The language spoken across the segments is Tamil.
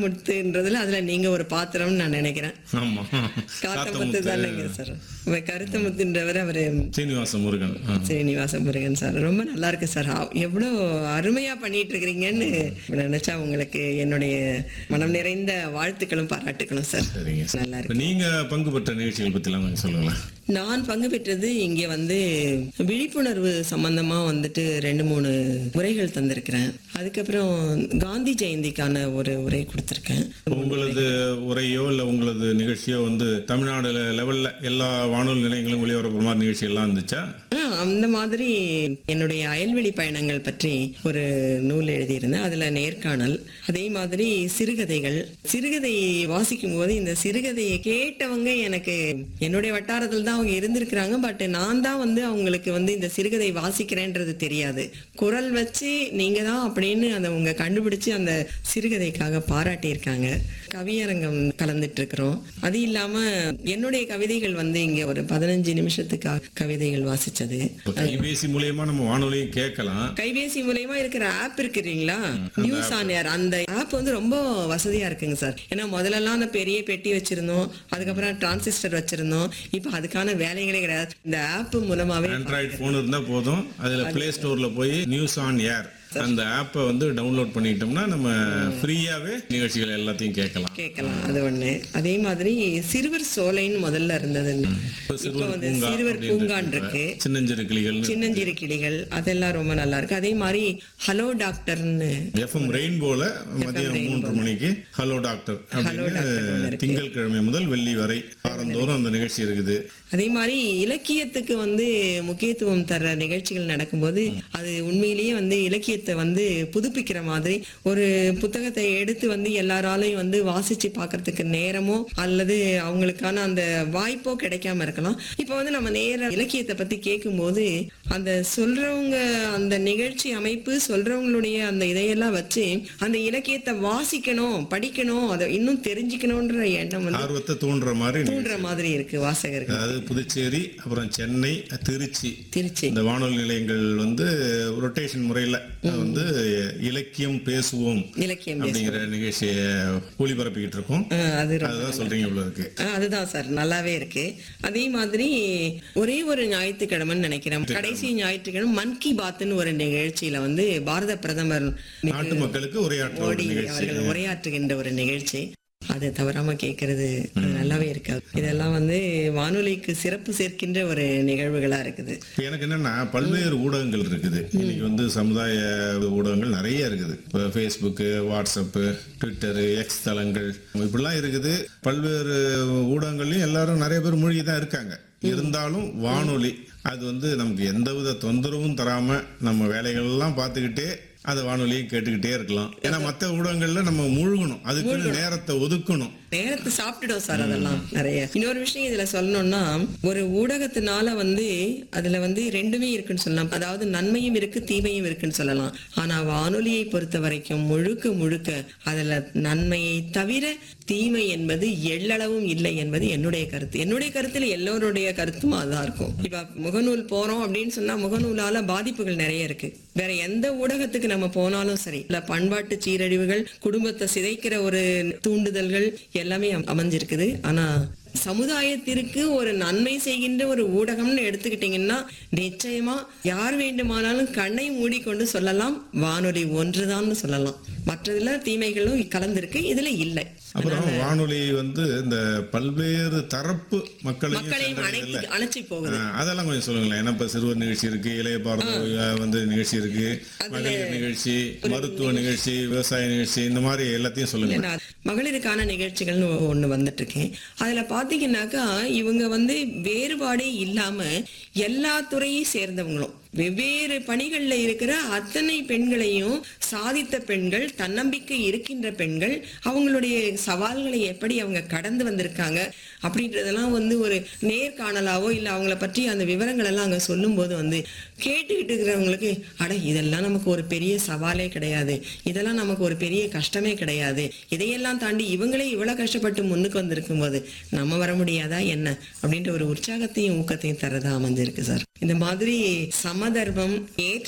முத்துன்றதுல அதுல நீங்க ஒரு பாத்திரம்னு நான் நினைக்கிறேன் ஆமா காத்தமுத்து தானேங்க சார் உங்க கருத்த முத்துன்றவர் அவரு சீனிவாச முருகன் ஆ. ஸ்ரீனிவாச முருகன் சார் ரொம்ப நல்லா இருக்கு சார் ஆ, எவ்வளவு அருமையா பண்ணிட்டு இருக்கிறீங்கன்னு நினைச்சா உங்களுக்கு என்னுடைய மனம் நிறைந்த வாழ்த்துக்களும் பாராட்டுகளும் சார் சரிங்க சார். நல்லா இருக்கு இப்ப நீங்க பங்கு பெற்ற நிகழ்ச்சிகள் பத்தி எல்லாம் கொஞ்சம் சொல்லுங்களேன் நான் பங்கு பெற்றது இங்க வந்து விழிப்புணர்வு சம்பந்தமா வந்துட்டு ரெண்டு மூணு உரைகள் தந்திருக்கிறேன் அதுக்கப்புறம் காந்தி ஜெயந்திக்கான ஒரு உரை கொடுத்திருக்கேன் உங்களது உரையோ இல்ல உங்களது நிகழ்ச்சியோ வந்து தமிழ்நாடு லெவல்ல எல்லா வானொலி நிலையங்களும் ஒளிபரப்புற மாதிரி நிகழ்ச்சி எல்லாம் இருந்துச்சா ஆ, அந்த மாதிரி என்னுடைய அயல்வெளி பயணங்கள் பற்றி ஒரு நூல் எழுதியிருந்தேன் அதுல நேர்காணல் அதே மாதிரி சிறுகதைகள் சிறுகதை வாசிக்கும் போது இந்த சிறுகதையை கேட்டவங்க எனக்கு என்னுடைய வட்டாரத்தில் தான் அவங்க இருந்திருக்கிறாங்க பட் நான் தான் வந்து அவங்களுக்கு வந்து இந்த சிறுகதை வாசிக்கிறேன்றது தெரியாது குரல் வச்சு நீங்க தான் அப்படின்னு அந்த அவங்க கண்டுபிடிச்சு அந்த சிறுகதைக்காக பாராட்டியிருக்காங்க கவியரங்கம் கலந்துட்டு இருக்கிறோம் அது இல்லாம என்னுடைய கவிதைகள் வந்து இங்க ஒரு பதினஞ்சு நிமிஷத்துக்காக கவிதைகள் வாசிச்சது இப்ப கைபேசி மூலியமா நம்ம வானொலியும் கேட்கலாம் கைபேசி மூலயமா இருக்கிற ஆப் இருக்குறீங்களா நியூஸ் ஆன் ஏர் அந்த ஆப் வந்து ரொம்ப வசதியா இருக்குங்க சார் ஏன்னா முதல்லலாம் அந்த பெரிய பெட்டி வச்சிருந்தோம் அதுக்கப்புறம் டிரான்சிஸ்டர் வச்சிருந்தோம் இப்போ அதுக்கான வேலைகளே கிடையாது இந்த ஆப் மூலமாவே ஆண்ட்ராய்டு போன் இருந்தா போதும் அதுல பிளே ஸ்டோர்ல போய் நியூஸ் ஆன் ஏர் அந்த ஆப்பை வந்து டவுன்லோட் பண்ணிட்டோம்னா நம்ம ஃப்ரீயாவே நிகழ்ச்சிகள் எல்லாத்தையும் கேட்கலாம் கேட்கலாம் அது ஒண்ணு அதே மாதிரி சிறுவர் சோலைன்னு முதல்ல இருந்தது இப்ப இப்போ வந்து பூங்கா சிறுவர் அப்படின்னு பூங்கான் இருக்கு. இருக்கு சின்னஞ்சிறு கிளிகள்னு சின்னஞ்சிறு கிளிகள் அதெல்லாம் ரொம்ப நல்லா இருக்கு அதே மாதிரி ஹலோ டாக்டர்னு எஃப்எம் ரெயின்போல மதியம் மூன்று மணிக்கு ஹலோ டாக்டர் அப்படின்னு திங்கட்கிழமை முதல் வெள்ளி வரை வாரந்தோறும் அந்த நிகழ்ச்சி இருக்குது அதே மாதிரி இலக்கியத்துக்கு வந்து முக்கியத்துவம் தர்ற நிகழ்ச்சிகள் நடக்கும்போது அது உண்மையிலேயே வந்து இலக்கியத்தை வந்து புதுப்பிக்கிற மாதிரி ஒரு புத்தகத்தை எடுத்து வந்து எல்லாராலையும் வந்து வாசிச்சு பார்க்கறதுக்கு நேரமோ அல்லது அவங்களுக்கான அந்த வாய்ப்போ கிடைக்காம இருக்கலாம் இப்போ வந்து நம்ம நேர இலக்கியத்தை பத்தி கேட்கும்போது அந்த சொல்றவங்க அந்த நிகழ்ச்சி அமைப்பு சொல்றவங்களுடைய அந்த இதையெல்லாம் வச்சு அந்த இலக்கியத்தை வாசிக்கணும் படிக்கணும் அதை இன்னும் தெரிஞ்சுக்கணுன்ற எண்ணம் வந்து ஆர்வத்தை தூண்டுற மாதிரி நிகழ்ச்சி. தூண்டுற மாதிரி இருக்கு வாசகர்கள் அதாவது புதுச்சேரி அப்புறம் சென்னை திருச்சி திருச்சி இந்த வானொலி நிலையங்கள் வந்து ரொட்டேஷன் முறையில வந்து இலக்கியம் பேசுவோம் இலக்கியம் அப்படிங்கிற நிகழ்ச்சியை ஒளிபரப்பிக்கிட்டு இருக்கோம் ஆ, அது ரொம்ப அதுதான் சொல்றீங்க இவ்வளவு இருக்கு ஆ, அதுதான் சார் நல்லாவே இருக்கு அதே மாதிரி ஒரே ஒரு ஞாயிற்றுக்கிழமைன்னு நினைக்கிறேன் கடைசி ஞாயிற்றுக்கிழமை மன் கி பாத்னு ஒரு நிகழ்ச்சியில வந்து பாரத பிரதமர் நாட்டு மக்களுக்கு உரையாற்ற ஒரு மோடி நிகழ்ச்சி அவர்கள் உரையாற்றுகின்ற ஒரு நிகழ்ச்சி அது தவறாம கேட்கறது அது நல்லாவே இருக்காது இதெல்லாம் வந்து வானொலிக்கு சிறப்பு சேர்க்கின்ற ஒரு நிகழ்வுகளா இருக்குது இப்ப எனக்கு என்னன்னா பல்வேறு ஊடகங்கள் இருக்குது இன்னைக்கு வந்து சமுதாய ஊடகங்கள் நிறைய இருக்குது இப்போ ஃபேஸ்புக்கு வாட்ஸ்அப்பு ட்விட்டரு எக்ஸ் தளங்கள் இப்படிலாம் இருக்குது பல்வேறு ஊடகங்கள்லயும் எல்லாரும் நிறைய பேர் மூழ்கி தான் இருக்காங்க இருந்தாலும் வானொலி அது வந்து நமக்கு எந்தவித தொந்தரவும் தராம நம்ம வேலைகள் எல்லாம் பார்த்துக்கிட்டே அதை வானொலியும் கேட்டுக்கிட்டே இருக்கலாம் ஏன்னா மற்ற ஊடகங்கள்ல நம்ம மூழ்கணும் அதுக்குன்னு நேரத்தை ஒதுக்கணும் நேரத்தை சாப்பிட்டுடும் சார் அதெல்லாம் நிறைய இன்னொரு விஷயம் இதுல சொல்லணும்னா ஒரு ஊடகத்தினால வந்து அதுல வந்து ரெண்டுமே இருக்குன்னு சொல்லலாம் அதாவது நன்மையும் இருக்கு தீமையும் இருக்குன்னு சொல்லலாம் ஆனா வானொலியை பொறுத்த வரைக்கும் முழுக்க முழுக்க அதுல நன்மையை தவிர தீமை என்பது எள்ளளவும் இல்லை என்பது என்னுடைய கருத்து என்னுடைய கருத்துல எல்லோருடைய கருத்தும் அதான் இருக்கும் இப்ப முகநூல் போறோம் அப்படின்னு சொன்னா முகநூலால பாதிப்புகள் நிறைய இருக்கு வேற எந்த ஊடகத்துக்கு நம்ம போனாலும் சரி இல்ல பண்பாட்டு சீரழிவுகள் குடும்பத்தை சிதைக்கிற ஒரு தூண்டுதல்கள் எல்லாமே அம்- அமைஞ்சிருக்குது ஆனா சமுதாயத்திற்கு ஒரு நன்மை செய்கின்ற ஒரு ஊடகம்னு எடுத்துக்கிட்டீங்கன்னா நிச்சயமா யார் வேண்டுமானாலும் கண்ணை மூடிக்கொண்டு சொல்லலாம் வானொலி ஒன்றுதான்னு சொல்லலாம் மற்றதுல தீமைகளும் கலந்திருக்கு இதுல இல்லை அப்புறம் வானொலி வந்து இந்த பல்வேறு தரப்பு மக்களையும் மக்களையும் சென்றடையுதுல்ல? அணைத்து அணைச்சி போகுது ஆ, அதெல்லாம் கொஞ்சம் சொல்லுங்களேன் ஏன்னா இப்ப சிறுவர் நிகழ்ச்சி இருக்கு இளைய பாரதம் அஹ், வந்து நிகழ்ச்சி இருக்கு மகளிர் நிகழ்ச்சி மருத்துவ நிகழ்ச்சி விவசாய நிகழ்ச்சி இந்த மாதிரி எல்லாத்தையும் சொல்லுங்க நான் மகளிருக்கான நிகழ்ச்சிகள்னு ஒண்ணு வந்துட்டு இருக்கேன் அதுல பாத்தீங்கன்னாக்கா இவங்க வந்து வேறுபாடே இல்லாம எல்லா துறையை சேர்ந்தவங்களும் வெவ்வேறு பணிகள்ல இருக்கிற அத்தனை பெண்களையும் சாதித்த பெண்கள் தன்னம்பிக்கை இருக்கின்ற பெண்கள் அவங்களுடைய சவால்களை எப்படி அவங்க கடந்து வந்திருக்காங்க அப்படின்றதெல்லாம் வந்து ஒரு நேர்காணலாவோ இல்ல அவங்கள பற்றி அந்த விவரங்கள் எல்லாம் அங்க சொல்லும்போது வந்து கேட்டுக்கிட்டு இருக்கிறவங்களுக்கு அட இதெல்லாம் நமக்கு ஒரு பெரிய சவாலே கிடையாது இதெல்லாம் நமக்கு ஒரு பெரிய கஷ்டமே கிடையாது இதையெல்லாம் தாண்டி இவங்களே இவ்வளவு கஷ்டப்பட்டு முன்னுக்கு வந்திருக்கும் போது நம்ம வர முடியாதா என்ன அப்படின்ற ஒரு உற்சாகத்தையும் ஊக்கத்தையும் தரதா அமைஞ்சிருக்கு சார் இந்த மாதிரி சமதர்மம்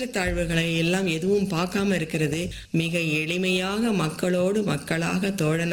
ஏற்றத்தாழ்வுகளை எல்லாம் எதுவும் பார்க்காம இருக்கிறது மிக எளிமையாக மக்களோடு மக்களாக தோழனா